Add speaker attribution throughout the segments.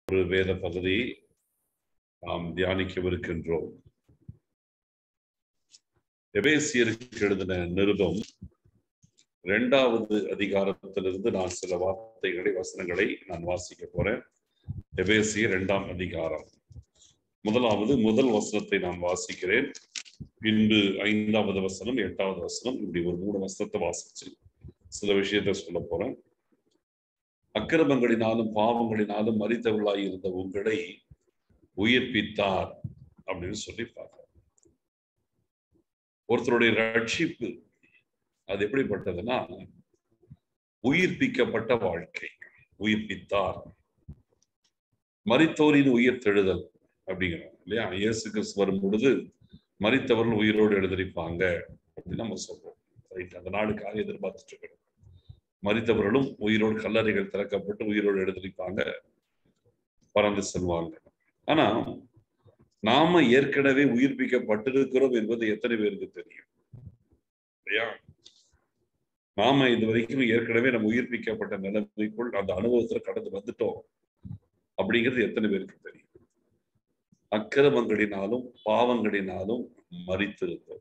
Speaker 1: ஒரு வேத பகுதியை நாம் தியானிக்கவிருக்கின்றோம் எபேசியருக்கு எழுதின நிருபம் இரண்டாவது அதிகாரத்திலிருந்து நான் சில வார்த்தைகளை வசனங்களை நான் வாசிக்க போறேன் எபேசியர் இரண்டாம் அதிகாரம் முதலாவது முதல் வசனத்தை நான் வாசிக்கிறேன் பின்பு ஐந்தாவது வசனம் எட்டாவது வசனம் இப்படி ஒரு மூணு வசனத்தை வாசிச்சு சில விஷயத்தை சொல்ல போறேன் அக்கிரமங்களினாலும் பாவங்களினாலும் மறித்தவர்களாய் இருந்த உங்களை உயிர்ப்பித்தார் அப்படின்னு சொல்லி பார்க்கிறோம் ஒருத்தருடைய ரட்சிப்பு அது எப்படிப்பட்டதுன்னா உயிர்ப்பிக்கப்பட்ட வாழ்க்கை உயிர்ப்பித்தார் மரித்தோரின் உயிர் தெழுதல் அப்படிங்கிறோம் இல்லையா இயேசு கிறிஸ்து வரும் பொழுது மறித்தவர்கள் உயிரோடு எழுதிருப்பாங்க அப்படின்னு நம்ம சொல்றோம் ரைட் அந்த நாளுக்காக எதிர்பார்த்துட்டு இருக்கிறோம் மறித்தவர்களும் உயிரோடு கல்லறைகள் திறக்கப்பட்டு உயிரோடு எழுதிருப்பாங்க பறந்து செல்வாங்க ஆனா நாம ஏற்கனவே உயிர்ப்பிக்கப்பட்டிருக்கிறோம் என்பது எத்தனை பேருக்கு தெரியும் இல்லையா நாம இது வரைக்கும் ஏற்கனவே நம்ம உயிர்ப்பிக்கப்பட்ட நிலைமைக்குள் அந்த அனுபவத்துல கடந்து வந்துட்டோம் அப்படிங்கிறது எத்தனை பேருக்கு தெரியும் அக்கிரமங்களினாலும் பாவங்களினாலும் மறித்திருந்தோம்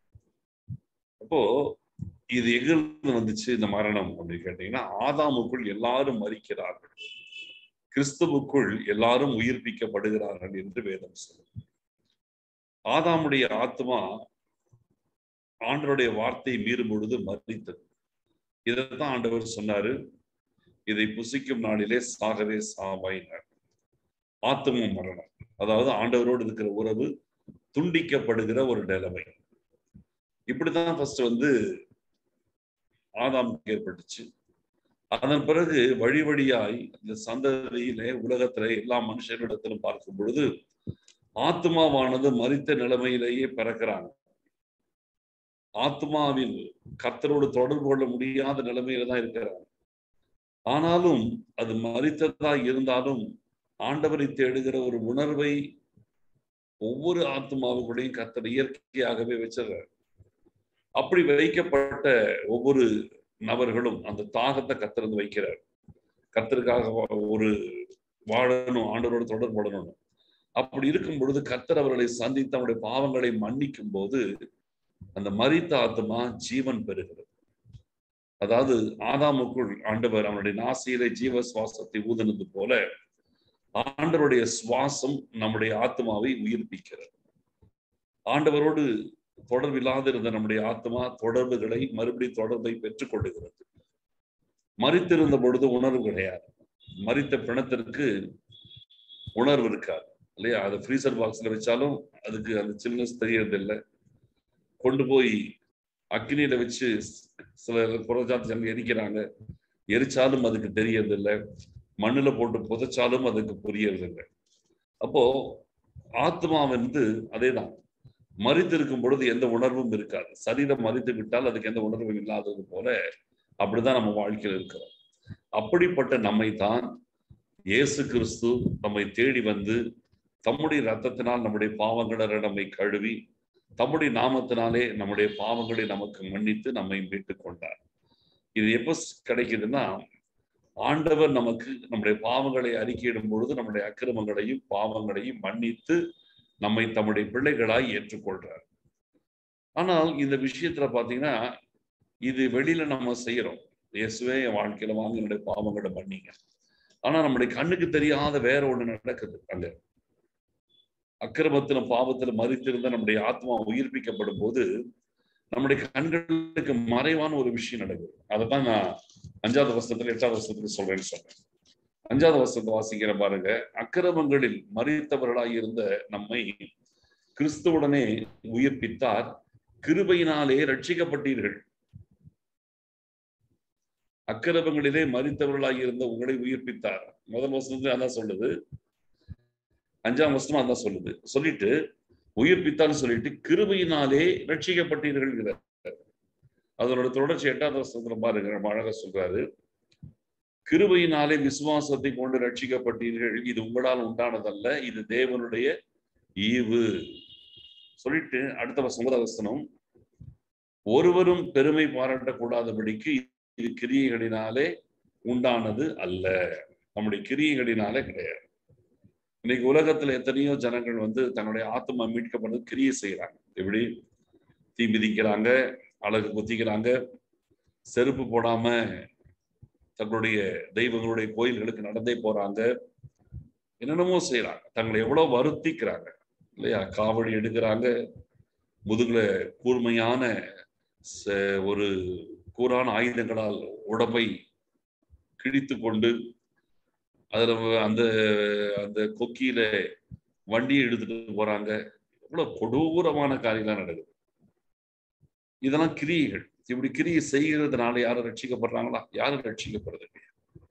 Speaker 1: அப்போ இது எங்கிருந்து வந்துச்சு இந்த மரணம் அப்படின்னு கேட்டீங்கன்னா ஆதாமுக்குள் எல்லாரும் மறிக்கிறார்கள் கிறிஸ்துவுக்குள் எல்லாரும் உயிர்ப்பிக்கப்படுகிறார்கள் என்று வேதம் சொல்லும் ஆதாமுடைய ஆத்மா ஆண்டருடைய வார்த்தையை மீறும் பொழுது மறித்தது இதைத்தான் ஆண்டவர் சொன்னாரு இதை புசிக்கும் நாளிலே சாகவே சாவாயினார் ஆத்ம மரணம் அதாவது ஆண்டவரோடு இருக்கிற உறவு துண்டிக்கப்படுகிற ஒரு நிலைமை இப்படிதான் ஃபர்ஸ்ட் வந்து ஆதாம் ஏற்பட்டுச்சு அதன் பிறகு வழி வழியாய் இந்த சந்ததியிலே உலகத்திலே எல்லா மனுஷர்களிடத்திலும் பார்க்கும் பொழுது ஆத்மாவானது மறித்த நிலைமையிலேயே பிறக்கிறாங்க ஆத்மாவில் கர்த்தரோடு தொடர்பு கொள்ள முடியாத நிலைமையில தான் இருக்கிறாங்க ஆனாலும் அது மறித்ததா இருந்தாலும் ஆண்டவரை தேடுகிற ஒரு உணர்வை ஒவ்வொரு ஆத்மாவுக்குடையும் கர்த்தர் இயற்கையாகவே வச்சிடுறார் அப்படி வைக்கப்பட்ட ஒவ்வொரு நபர்களும் அந்த தாகத்தை கத்திருந்து வைக்கிறார் கத்தருக்காக ஒரு வாழணும் ஆண்டவரோடு தொடர்படணும் அப்படி இருக்கும் பொழுது கத்தர் அவர்களை சந்தித்து அவருடைய பாவங்களை மன்னிக்கும் போது அந்த மரித்த ஆத்மா ஜீவன் பெறுகிறது அதாவது ஆதாமுக்குள் ஆண்டவர் அவனுடைய நாசியிலே ஜீவ சுவாசத்தை ஊதுனது போல ஆண்டவருடைய சுவாசம் நம்முடைய ஆத்மாவை உயிர்ப்பிக்கிறது ஆண்டவரோடு தொடர்பில்லாத இருந்த நம்முடைய ஆத்மா தொடர்புகளை மறுபடி தொடர்பை பெற்றுக் கொள்ளுகிறது மறித்திருந்த பொழுது உணர்வு கிடையாது மறித்த பிணத்திற்கு உணர்வு இருக்காது இல்லையா அதை ஃப்ரீசர் பாக்ஸ்ல வச்சாலும் அதுக்கு அந்த சில்னஸ் தெரியறது இல்லை கொண்டு போய் அக்னியில வச்சு சில புறஜாதி ஜனங்கள் எரிக்கிறாங்க எரிச்சாலும் அதுக்கு தெரியறது இல்லை மண்ணுல போட்டு புதைச்சாலும் அதுக்கு புரியறது இல்லை அப்போ ஆத்மா வந்து அதேதான் மறித்திருக்கும் பொழுது எந்த உணர்வும் இருக்காது சரீரம் மறித்து விட்டால் அதுக்கு எந்த உணர்வும் இல்லாதது போல அப்படிதான் நம்ம வாழ்க்கையில் இருக்கிறோம் அப்படிப்பட்ட நம்மை தான் இயேசு கிறிஸ்து நம்மை தேடி வந்து தம்முடைய ரத்தத்தினால் நம்முடைய பாவங்களை நம்மை கழுவி தம்முடைய நாமத்தினாலே நம்முடைய பாவங்களை நமக்கு மன்னித்து நம்மை மீட்டுக் கொண்டார் இது எப்ப கிடைக்குதுன்னா ஆண்டவர் நமக்கு நம்முடைய பாவங்களை அறிக்கையிடும் பொழுது நம்முடைய அக்கிரமங்களையும் பாவங்களையும் மன்னித்து நம்மை தம்முடைய பிள்ளைகளாய் ஏற்றுக்கொள்றார் ஆனால் இந்த விஷயத்துல பாத்தீங்கன்னா இது வெளியில நம்ம செய்யறோம் இயேசுவே என் வாழ்க்கையில வாங்க என்னுடைய பாவங்களை பண்ணிங்க ஆனா நம்முடைய கண்ணுக்கு தெரியாத வேற ஒண்ணு நடக்குது அங்க அக்கிரமத்திலும் பாவத்துல மறித்திருந்த நம்முடைய ஆத்மா உயிர்ப்பிக்கப்படும் போது நம்முடைய கண்களுக்கு மறைவான ஒரு விஷயம் நடக்குது அதைத்தான் நான் அஞ்சாவது வருஷத்துல எட்டாவது வருஷத்துல சொல்றேன்னு சொல்றேன் அஞ்சாவது வருஷத்தை வாசிக்கிற பாருங்க அக்கிரமங்களில் மறித்தவர்களாய் இருந்த நம்மை கிறிஸ்துவுடனே உயிர்ப்பித்தார் கிருபையினாலே ரட்சிக்கப்பட்டீர்கள் அக்கிரமங்களிலே மறித்தவர்களாய் இருந்த உங்களை உயிர்ப்பித்தார் முதல் வருஷத்துல அதான் சொல்லுது அஞ்சாம் வருஷமா அதான் சொல்லுது சொல்லிட்டு உயிர்ப்பித்தான்னு சொல்லிட்டு கிருபையினாலே ரட்சிக்கப்பட்டீர்கள் அதனோட தொடர்ச்சி எட்டாவது வருஷத்துல பாருங்க நம்ம அழகா சொல்றாரு கிருபையினாலே விசுவாசத்தை கொண்டு ரட்சிக்கப்பட்டீர்கள் இது உங்களால் உண்டானதல்ல இது தேவனுடைய ஈவு சொல்லிட்டு அடுத்த வசனம் வசனம் ஒருவரும் பெருமை பாராட்டக்கூடாதபடிக்கு இது கிரியைகளினாலே உண்டானது அல்ல நம்முடைய கிரியைகளினாலே கிடையாது இன்னைக்கு உலகத்துல எத்தனையோ ஜனங்கள் வந்து தன்னுடைய ஆத்மா மீட்கப்படுறது கிரியை செய்யறாங்க எப்படி தீ மிதிக்கிறாங்க அழகு குத்திக்கிறாங்க செருப்பு போடாம தங்களுடைய தெய்வங்களுடைய கோயில்களுக்கு நடந்தே போறாங்க என்னென்னமோ செய்யறாங்க தங்களை எவ்வளவு வருத்திக்கிறாங்க இல்லையா காவடி எடுக்கிறாங்க முதுகுல கூர்மையான ச- ஒரு கூரான ஆயுதங்களால் உடம்பை கிழித்து கொண்டு அதுல வ- அந்த அந்த கொக்கியில வண்டியை எடுத்துட்டு போறாங்க எவ்வளவு கொடூரமான காரியம்லாம் நடக்குது இதெல்லாம் கிரியைகள் இப்படி கிரியை செய்கிறதுனால யாரும் ரட்சிக்கப்படுறாங்களா யாரும் ரட்சிக்கப்படுறது இல்லையா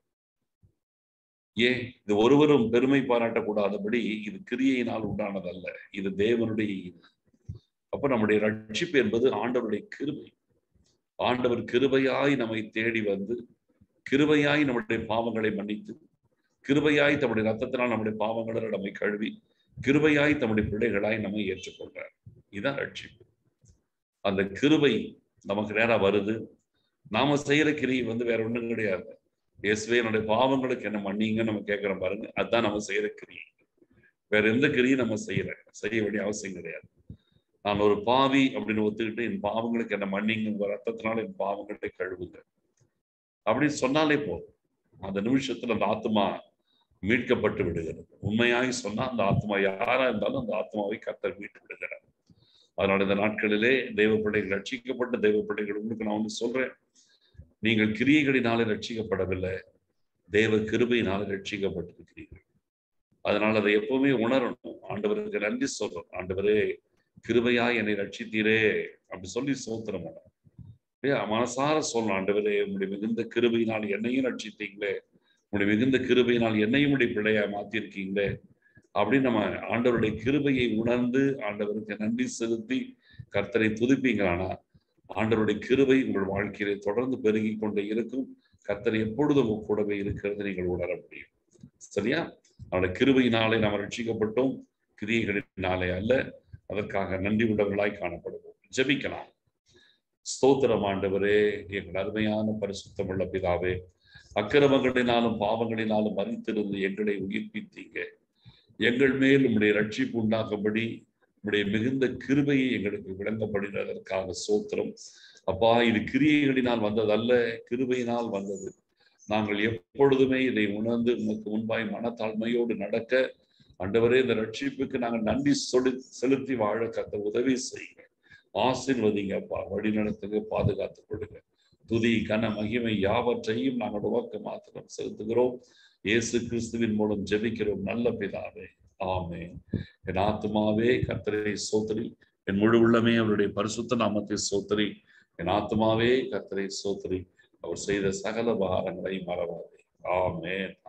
Speaker 1: ஏன் இது ஒருவரும் பெருமை பாராட்டக்கூடாதபடி இது கிரியையினால் உண்டானதல்ல இது தேவனுடைய ஈவு. அப்ப நம்முடைய ரட்சிப்பு என்பது ஆண்டவருடைய கிருபை ஆண்டவர் கிருபையாய் நம்மை தேடி வந்து கிருபையாய் நம்முடைய பாவங்களை மன்னித்து கிருபையாய் தம்முடைய ரத்தத்தினால் நம்முடைய பாவங்களை நம்மை கழுவி கிருபையாய் தம்முடைய பிள்ளைகளாய் நம்மை ஏற்றுக்கொண்டார் இதுதான் ரட்சிப்பு அந்த கிருபை நமக்கு நேரா வருது நாம செய்யற கிரியை வந்து வேற ஒண்ணும் கிடையாது இயேசுவே என்னுடைய பாவங்களுக்கு என்ன மன்னிங்கன்னு நம்ம கேட்கிறோம் பாருங்க அதுதான் நம்ம செய்யற கிரியை வேற எந்த கிரியும் நம்ம செய்யற செய்ய வேண்டிய அவசியம் கிடையாது நான் ஒரு பாவி அப்படின்னு ஒத்துக்கிட்டு என் பாவங்களுக்கு என்ன மன்னிங்க உங்க ரத்தத்தினால என் பாவங்களை கழுவுங்க அப்படின்னு சொன்னாலே போதும் அந்த நிமிஷத்துல அந்த ஆத்மா மீட்கப்பட்டு விடுகிறது உண்மையாய் சொன்னா அந்த ஆத்மா யாரா இருந்தாலும் அந்த ஆத்மாவை கத்தர் மீட்டு விடுகிறார் அதனால இந்த நாட்களிலே தெய்வ பிள்ளைகள் ரட்சிக்கப்பட்ட தெய்வ பிள்ளைகள் உங்களுக்கு நான் வந்து சொல்றேன் நீங்கள் கிரியைகளினாலே ரட்சிக்கப்படவில்லை தேவ கிருபையினாலே ரட்சிக்கப்பட்டிருக்கிறீர்கள் அதனால அதை எப்பவுமே உணரணும் ஆண்டவருக்கு நன்றி சொல்றோம் ஆண்டவரே கிருபையாய் என்னை ரட்சித்தீரே அப்படி சொல்லி சோத்திரம் ஏ மனசார சொல்லணும் ஆண்டவரே உங்களுடைய மிகுந்த கிருபையினால் என்னையும் ரட்சித்தீங்களே உங்களுடைய மிகுந்த கிருபையினால் என்னையும் உடைய பிள்ளையா மாத்திருக்கீங்களே அப்படின்னு நம்ம ஆண்டவருடைய கிருபையை உணர்ந்து ஆண்டவருக்கு நன்றி செலுத்தி கர்த்தரை துதிப்பீங்களானா ஆண்டவருடைய கிருபை உங்கள் வாழ்க்கையிலே தொடர்ந்து பெருகி கொண்டே இருக்கும் கர்த்தர் எப்பொழுதும் உங்க கூடவே இருக்கிறது நீங்கள் உணர முடியும் சரியா அவருடைய கிருபையினாலே நாம் ரட்சிக்கப்பட்டோம் கிரியைகளினாலே அல்ல அதற்காக நன்றி உள்ளவர்களாய் காணப்படுவோம் ஜெபிக்கலாம் ஸ்தோத்திரம் ஆண்டவரே எங்கள் அருமையான பரிசுத்தமுள்ள பிதாவே அக்கிரமங்களினாலும் பாவங்களினாலும் மறித்திருந்து எங்களை உயிர்ப்பித்தீங்க எங்கள் மேல் உம்முடைய ரட்சிப்பு உண்டாகும்படி உம்முடைய மிகுந்த கிருபையை எங்களுக்கு விளங்கப்படுகிறதற்காக சோத்திரம் அப்பா இது கிரியைகளினால் வந்ததல்ல கிருபையினால் வந்தது நாங்கள் எப்பொழுதுமே இதை உணர்ந்து உமக்கு முன்பாய் மனத்தாழ்மையோடு நடக்க ஆண்டவரே இந்த ரட்சிப்புக்கு நாங்கள் நன்றி சொல்லி செலுத்தி வாழ கத்த உதவி செய்யுங்க ஆசிர்வதிங்க அப்பா வழி நடத்துங்க பாதுகாத்துக் கொடுங்க துதி கன மகிமை யாவற்றையும் நாங்கள் உமக்கு மாத்திரம் செலுத்துகிறோம் இயேசு கிறிஸ்துவின் மூலம் ஜெபிக்கிறோம் நல்ல பிதாவே ஆமே என் ஆத்மாவே கர்த்தரை சோதரி என் முழு உள்ளமே அவருடைய பரிசுத்த நாமத்தை சோதரி என் ஆத்மாவே கர்த்தரை சோதரி அவர் செய்த சகல உபகாரங்களை மறவாதே ஆமென்